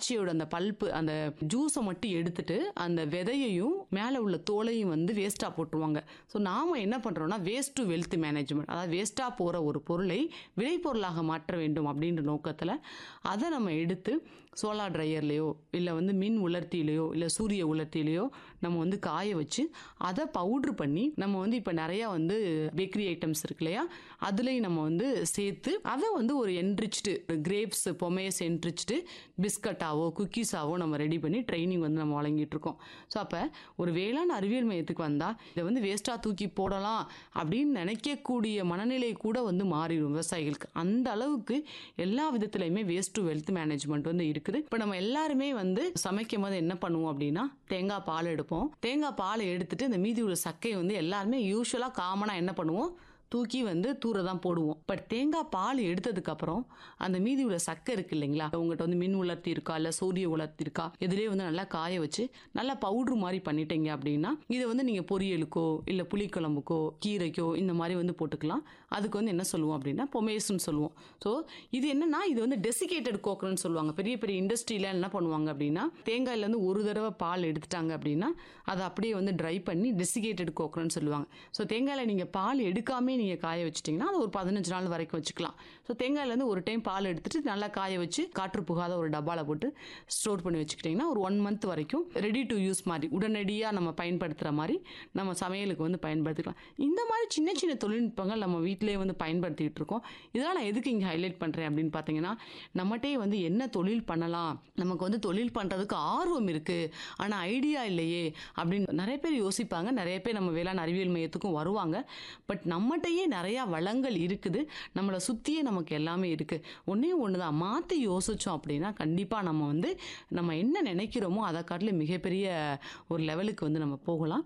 திராட்சையோட அந்த பல்ப்பு அந்த ஜூஸை மட்டும் எடுத்துட்டு அந்த விதையையும் மேலே உள்ள தோலையும் வந்து வேஸ்ட்டாக போட்டுருவாங்க ஸோ நாம் என்ன பண்ணுறோம்னா வேஸ்ட் டு வெல்த் மேனேஜ்மெண்ட் அதாவது வேஸ்ட்டாக போகிற ஒரு பொருளை விளைபொருளாக மாற்ற வேண்டும் அப்படின்ற நோக்கத்தில் அதை நம்ம எடுத்து சோலார் ட்ரையர்லேயோ இல்லை வந்து மின் உலர்த்தியிலையோ இல்லை சூரிய உலர்த்தியிலையோ நம்ம வந்து காய வச்சு அதை பவுட்ரு பண்ணி நம்ம வந்து இப்போ நிறையா வந்து பேக்கரி ஐட்டம்ஸ் இருக்கு இல்லையா அதுலேயும் நம்ம வந்து சேர்த்து அதை வந்து ஒரு என்ரிச்டு கிரேப்ஸ் பொமேஸ் என்ரிச்டு பிஸ்கட்டாவோ குக்கீஸாவோ நம்ம ரெடி பண்ணி ட்ரைனிங் வந்து நம்ம வழங்கிட்டு இருக்கோம் ஸோ அப்போ ஒரு வேளாண் அறிவியல் மையத்துக்கு வந்தால் இதை வந்து வேஸ்ட்டாக தூக்கி போடலாம் அப்படின்னு நினைக்கக்கூடிய மனநிலை கூட வந்து மாறிடும் விவசாயிகளுக்கு அந்த அளவுக்கு எல்லா விதத்துலையுமே வேஸ்ட் டு வெல்த் மேனேஜ்மெண்ட் வந்து இருக்குது இப்போ நம்ம எல்லாருமே வந்து சமைக்கும் போது என்ன பண்ணுவோம் அப்படின்னா தேங்காய் பால் எடுப்போம் தேங்காய் பாலை எடுத்துட்டு இந்த மீதி உள்ள சக்கையை வந்து எல்லாருமே யூஸ்வலாக காமனாக என்ன பண்ணுவோம் தூக்கி வந்து தூர தான் போடுவோம் பட் தேங்காய் பால் எடுத்ததுக்கப்புறம் அந்த மீதி உள்ள சக்கை இருக்கு இல்லைங்களா உங்கள்கிட்ட வந்து மின் உலர்த்தி இருக்கா இல்லை சூரிய உலர்த்தி இருக்கா இதுலேயே வந்து நல்லா காய வச்சு நல்லா பவுட்ரு மாதிரி பண்ணிட்டீங்க அப்படின்னா இதை வந்து நீங்கள் பொரியலுக்கோ இல்லை புளிக்குழம்புக்கோ கீரைக்கோ இந்த மாதிரி வந்து போட்டுக்கலாம் அதுக்கு வந்து என்ன சொல்லுவோம் அப்படின்னா பொமேஸ்ன்னு சொல்லுவோம் ஸோ இது என்னன்னா இது வந்து டெசிகேட்டட் கோக்கர்னு சொல்லுவாங்க பெரிய பெரிய இண்டஸ்ட்ரியில் என்ன பண்ணுவாங்க அப்படின்னா தேங்காயிலேருந்து ஒரு தடவை பால் எடுத்துட்டாங்க அப்படின்னா அதை அப்படியே வந்து ட்ரை பண்ணி டெசிகேட்டட் கோக்கர்னு சொல்லுவாங்க ஸோ தேங்காயில் நீங்கள் பால் எடுக்காமே நீங்கள் காய வச்சிட்டிங்கன்னா அது ஒரு பதினஞ்சு நாள் வரைக்கும் வச்சுக்கலாம் ஸோ தேங்காயிலேருந்து ஒரு டைம் பால் எடுத்துட்டு நல்லா காய வச்சு காற்று புகாத ஒரு டப்பாவில் போட்டு ஸ்டோர் பண்ணி வச்சுக்கிட்டிங்கன்னா ஒரு ஒன் மந்த் வரைக்கும் ரெடி டு யூஸ் மாதிரி உடனடியாக நம்ம பயன்படுத்துகிற மாதிரி நம்ம சமையலுக்கு வந்து பயன்படுத்திக்கலாம் இந்த மாதிரி சின்ன சின்ன தொழில்நுட்பங்கள் நம்ம வீட்டிலேயே வந்து பயன்படுத்திக்கிட்டு இருக்கோம் இதெல்லாம் நான் எதுக்கு இங்கே ஹைலைட் பண்ணுறேன் அப்படின்னு பார்த்தீங்கன்னா நம்மகிட்டே வந்து என்ன தொழில் பண்ணலாம் நமக்கு வந்து தொழில் பண்ணுறதுக்கு ஆர்வம் இருக்குது ஆனால் ஐடியா இல்லையே அப்படின்னு நிறைய பேர் யோசிப்பாங்க நிறைய பேர் நம்ம வேளாண் அறிவியல் மையத்துக்கும் வருவாங்க பட் நம்மகிட்டயே நிறையா வளங்கள் இருக்குது நம்மளை சுற்றியே நமக்கு எல்லாமே இருக்குது ஒன்றே ஒன்று தான் மாற்றி யோசித்தோம் அப்படின்னா கண்டிப்பாக நம்ம வந்து நம்ம என்ன நினைக்கிறோமோ அதை காட்டிலும் மிகப்பெரிய ஒரு லெவலுக்கு வந்து நம்ம போகலாம்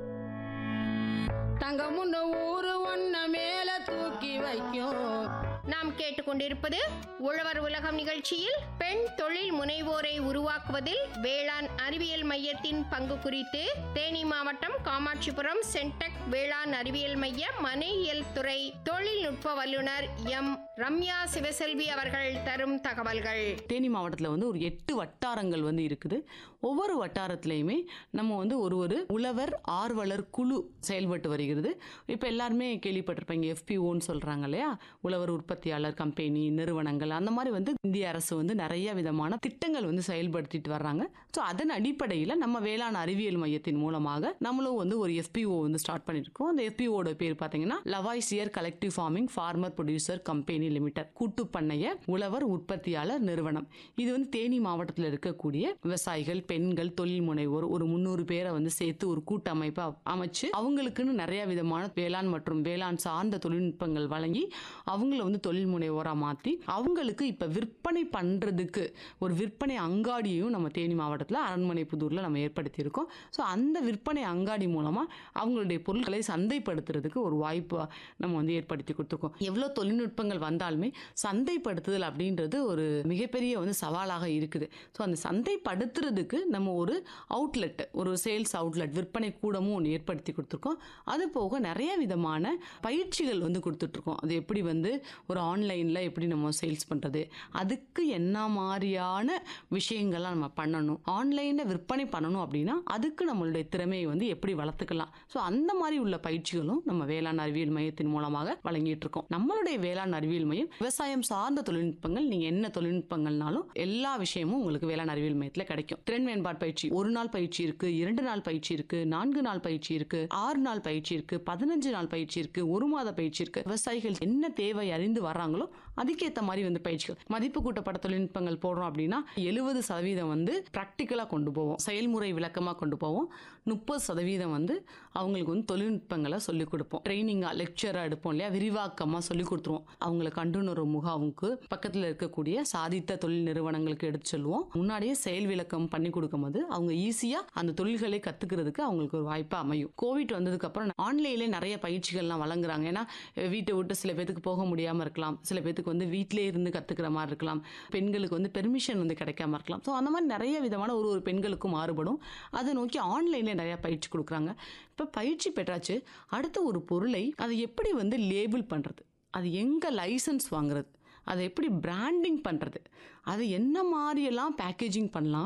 தங்கமுன்ன ஊரு ஒன்ன மேல தூக்கி வைக்கும் நாம் கேட்டுக்கொண்டிருப்பது உழவர் உலகம் நிகழ்ச்சியில் பெண் தொழில் முனைவோரை உருவாக்குவதில் வேளாண் அறிவியல் மையத்தின் பங்கு குறித்து தேனி மாவட்டம் காமாட்சிபுரம் சென்டெக் வேளாண் அறிவியல் மைய மனையியல் துறை தொழில்நுட்ப வல்லுநர் எம் ரம்யா சிவசெல்வி அவர்கள் தரும் தகவல்கள் தேனி மாவட்டத்தில் வந்து ஒரு எட்டு வட்டாரங்கள் வந்து இருக்குது ஒவ்வொரு வட்டாரத்துலேயுமே நம்ம வந்து ஒரு ஒரு உழவர் ஆர்வலர் குழு செயல்பட்டு வருகிறது இப்போ எல்லாருமே கேள்விப்பட்டிருப்பீங்க எஃபிஓன்னு சொல்கிறாங்க இல்லையா உழவர் உற்பத்தியாளர் கம்பெனி நிறுவனங்கள் அந்த மாதிரி வந்து இந்திய அரசு வந்து நிறைய விதமான திட்டங்கள் வந்து செயல்படுத்திட்டு வர்றாங்க ஸோ அதன் அடிப்படையில் நம்ம வேளாண் அறிவியல் மையத்தின் மூலமாக நம்மளும் வந்து ஒரு எஃபிஓ வந்து ஸ்டார்ட் பண்ணியிருக்கோம் அந்த எஃபிஓட பேர் பார்த்தீங்கன்னா Lavoisier collective farming farmer producer company limited கூட்டு பண்ணைய உழவர் உற்பத்தியாளர் நிறுவனம் இது வந்து தேனி மாவட்டத்தில் இருக்கக்கூடிய விவசாயிகள் பெண்கள் தொழில் முனைவோர் ஒரு முந்நூறு பேரை வந்து சேர்த்து ஒரு கூட்டமைப்பை அமைச்சு அவங்களுக்குன்னு நிறைய விதமான வேளாண் மற்றும் வேளாண் சார்ந்த தொழில்நுட்பங்கள் வழங்கி அவங்கள வந்து தொழில் முனைவோராக மாற்றி அவங்களுக்கு இப்போ விற்பனை பண்ணுறதுக்கு ஒரு விற்பனை அங்காடியையும் நம்ம தேனி மாவட்டத்தில் அரண்மனை புதூரில் நம்ம ஏற்படுத்தியிருக்கோம் ஸோ அந்த விற்பனை அங்காடி மூலமாக அவங்களுடைய பொருட்களை சந்தைப்படுத்துறதுக்கு ஒரு வாய்ப்பு நம்ம வந்து ஏற்படுத்தி கொடுத்துருக்கோம் எவ்வளோ தொழில்நுட்பங்கள் வந்தாலுமே சந்தைப்படுத்துதல் அப்படின்றது ஒரு மிகப்பெரிய வந்து சவாலாக இருக்குது ஸோ அந்த சந்தைப்படுத்துறதுக்கு நம்ம ஒரு அவுட்லெட் ஒரு சேல்ஸ் அவுட்லெட் விற்பனை கூடமும் ஒன்று ஏற்படுத்தி கொடுத்துருக்கோம் அது போக நிறைய விதமான பயிற்சிகள் வந்து கொடுத்துட்ருக்கோம் அது எப்படி வந்து ஒரு ஆன்லைனில் எப்படி நம்ம சேல்ஸ் பண்ணுறது அதுக்கு என்ன மாதிரியான விஷயங்கள்லாம் நம்ம பண்ணணும் ஆன்லைனில் விற்பனை பண்ணணும் அப்படின்னா அதுக்கு நம்மளுடைய திறமையை வந்து எப்படி வளர்த்துக்கலாம் ஸோ அந்த மாதிரி உள்ள பயிற்சிகளும் நம்ம வேளாண் அறிவியல் மையத்தின் மூலமாக வழங்கிட்டு இருக்கோம் நம்மளுடைய வேளாண் அறிவியல் மையம் விவசாயம் சார்ந்த தொழில்நுட்பங்கள் நீங்கள் என்ன தொழில்நுட்பங்கள்னாலும் எல்லா விஷயமும் உங்களுக்கு வேளாண் அறிவியல் மையத்தில் கிடைக்கும் திறன் மேம்பாடு பயிற்சி ஒரு நாள் பயிற்சி இருக்கு இரண்டு நாள் பயிற்சி இருக்கு நான்கு நாள் பயிற்சி இருக்கு ஆறு நாள் பயிற்சி இருக்கு பதினஞ்சு நாள் பயிற்சி இருக்கு ஒரு மாத பயிற்சி இருக்கு விவசாயிகள் என்ன தேவை அறிந்து வர்றாங்களோ அதுக்கேற்ற மாதிரி வந்து பயிற்சிகள் மதிப்பு கூட்டப்பட்ட தொழில்நுட்பங்கள் போடுறோம் அப்படின்னா எழுபது சதவீதம் வந்து ப்ராக்டிக்கலாக கொண்டு போவோம் செயல்முறை விளக்கமாக கொண்டு போவோம் முப்பது சதவீதம் வந்து அவங்களுக்கு வந்து தொழில்நுட்பங்களை சொல்லிக் கொடுப்போம் ட்ரைனிங்காக லெக்சராக எடுப்போம் இல்லையா விரிவாக்கமாக சொல்லிக் கொடுத்துருவோம் அவங்களை கண்டுணர்வு முகாமுக்கு பக்கத்தில் இருக்கக்கூடிய சாதித்த தொழில் நிறுவனங்களுக்கு எடுத்து சொல்லுவோம் முன்னாடியே செயல் விளக்கம் பண்ணி கொடுக்கும்போது அவங்க ஈஸியாக அந்த தொழில்களை கற்றுக்கிறதுக்கு அவங்களுக்கு ஒரு வாய்ப்பாக அமையும் கோவிட் வந்ததுக்கு அப்புறம் ஆன்லைன்லேயே நிறைய பயிற்சிகள்லாம் வழங்குறாங்க ஏன்னா வீட்டை விட்டு சில பேத்துக்கு போக முடியாமல் இருக்கலாம் சில பேத்துக்கு வந்து வீட்டிலே இருந்து கற்றுக்கிற மாதிரி இருக்கலாம் பெண்களுக்கு வந்து பெர்மிஷன் வந்து கிடைக்காம இருக்கலாம் ஸோ அந்த மாதிரி நிறைய விதமான ஒரு ஒரு பெண்களுக்கும் மாறுபடும் அதை நோக்கி ஆன்லைனில் நிறையா பயிற்சி கொடுக்குறாங்க இப்போ பயிற்சி பெற்றாச்சு அடுத்த ஒரு பொருளை அதை எப்படி வந்து லேபிள் பண்ணுறது அது எங்கே லைசன்ஸ் வாங்குறது அதை எப்படி பிராண்டிங் பண்ணுறது அது என்ன மாதிரியெல்லாம் பேக்கேஜிங் பண்ணலாம்